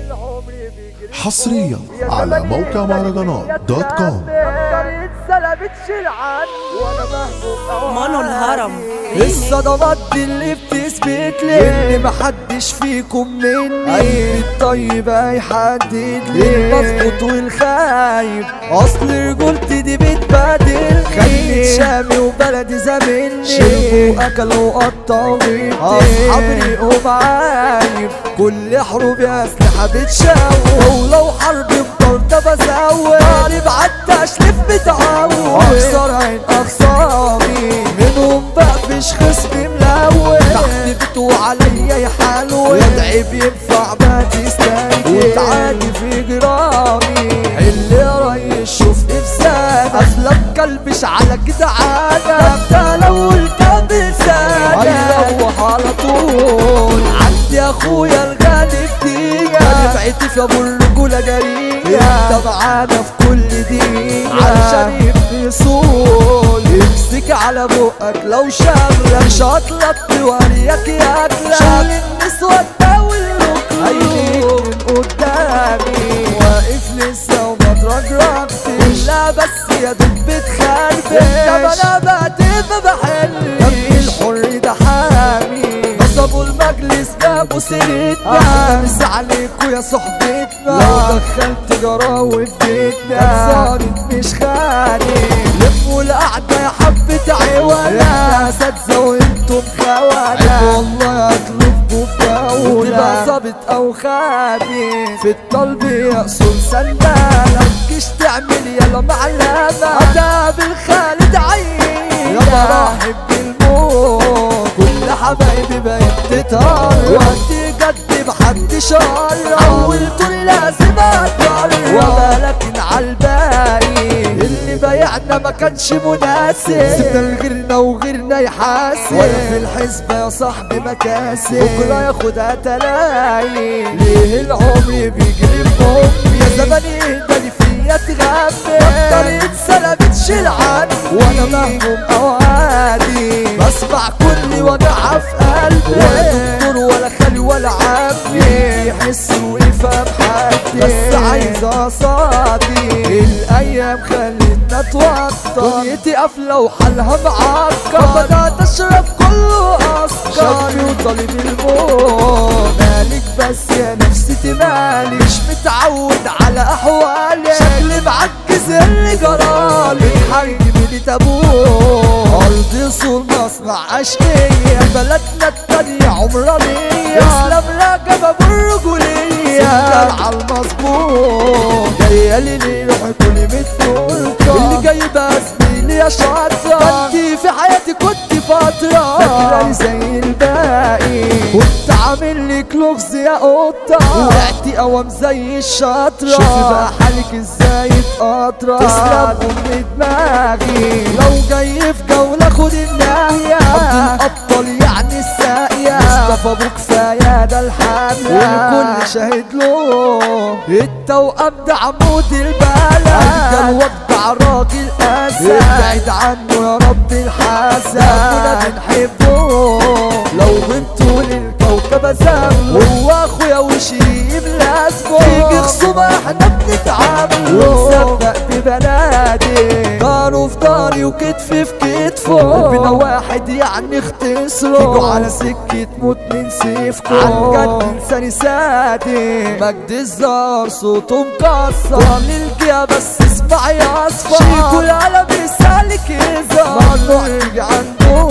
حصريا على موقع مهرجانات دوت كوم اتسلبتش العن وانا مهبوب مانو الهرم الصدمات دي اللي بتثبت لي ان محدش فيكم مني اي الطيب هيحدد لي المظبوط والخايب اصل رجولتي دي بتبادل خليت شامي وبلدي زميلني شربوا اكلوا وقطعوا بيتي اصحاب ريقوا معايب كل حروبي اسلحه بتشاور ولو حرب بطرده بزود حارب عالتشليف بتعود اخسر عين اخصامي منهم بقفش خصمي ملون تحت بيته عليا يحالوا يدعي بينفع ما تستنجد وتعادي في جرامي اللي يا ريس شوفني في سنة اسلم كلبش على كده عادة انت لو قلت بلسانة هيروح على طول عندي اخويا الغالي بدية دفعتي في ابو الرجولة جريئة انت معانا في كل دقيقة علشان يبني صول امسك على بقك لو شغلك شاطلك بوريك ياكلك شغل النسوة تداول هيجيك من قدامي واقف لسه وما ترجرجتش لا بس يا دوب بتخربش انت انا بقتل بحل دمي الحر ده حامي نصبوا المجلس جابوا سيرتنا مس عليكوا يا صحبتنا لو دخلت جراوي في بيتنا صارت مش خاني لموا القعدة يا حبة عوانا احنا اساتذة وانتم خوانا والله اطلبكوا بجولة تبقى ظابط او خادم في الطلب يقصر سندالة متجيش تعمل يلا معلمة هتقابل خالد عين يا مراحب بالموت كل حبايبي بقت تتهرب وقت جد محدش قرب حولته لازم اتقرب وما لكن عالباقي اللي بايعنا ما كانش مناسب سيبنا لغيرنا وغيرنا يحاسب ولا في الحسبة يا صاحبي مكاسب بكرة ياخدها تلاقي ليه العمر بيجري بأمي يا زماني اهدى فيا تغمي بطل اتسلبتش العن وانا مهموم او عادي بسمع كل وجع في قلبي ولا دكتور ولا خالي ولا عمي يحس ويفهم حدي بس عايز اصادي الايام خلتنا توتر دنيتي قافله وحالها معكر بدات اشرب كله اسكر شكلي وطالب الموت مالك بس يا نفسيتي مالي مش متعود على احوالي شكلي معجز اللي جرالي حرجي من تابوت ارض صول مصنع اشقية بلدنا التانية عمرانية اسلام راجب ابو الرجولية سندال على المظبوط جاية لي ليه روحي كل متورطة اللي جايبة زميلي يا شاطرة انتي في حياتي كنت فترة فاكراني زي الباقي كنت عامل لي كلوفز يا قطة وقعتي قوام زي الشاطرة شوفي بقى حالك ازاي اتقطرة تسلم ام دماغي لو جاي في جولة خد الناهية عبد الابطال يعني الساقية مصطفى ابو كفاية ده الحملة والكل شاهد له التوأم ده عمود البلد الجو وجع راجل اسد ابعد عنه يا رب الحسن كنا بنحبه لو غبتوا للكوكب ازام هو اخويا وشيب لازمه تيجي خصومة احنا بنتعامل ونسبق ببنادي داره في داري وكتفي في كتفه بنا واحد يعني اختصره تيجوا على سكة موت من سيفكم عن جد انساني سادي مجد الزار صوته مكسر للجيا بس اسمع يا اصفر شيكوا العالم رسالك يزار ممنوع تيجي عنده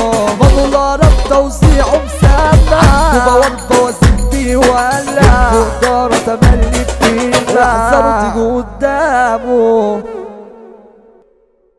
ممنوع رب توزيعه مسمع وبوضى وازيد بيه ولا داره تملي فيه احذروا تيجوا قدامه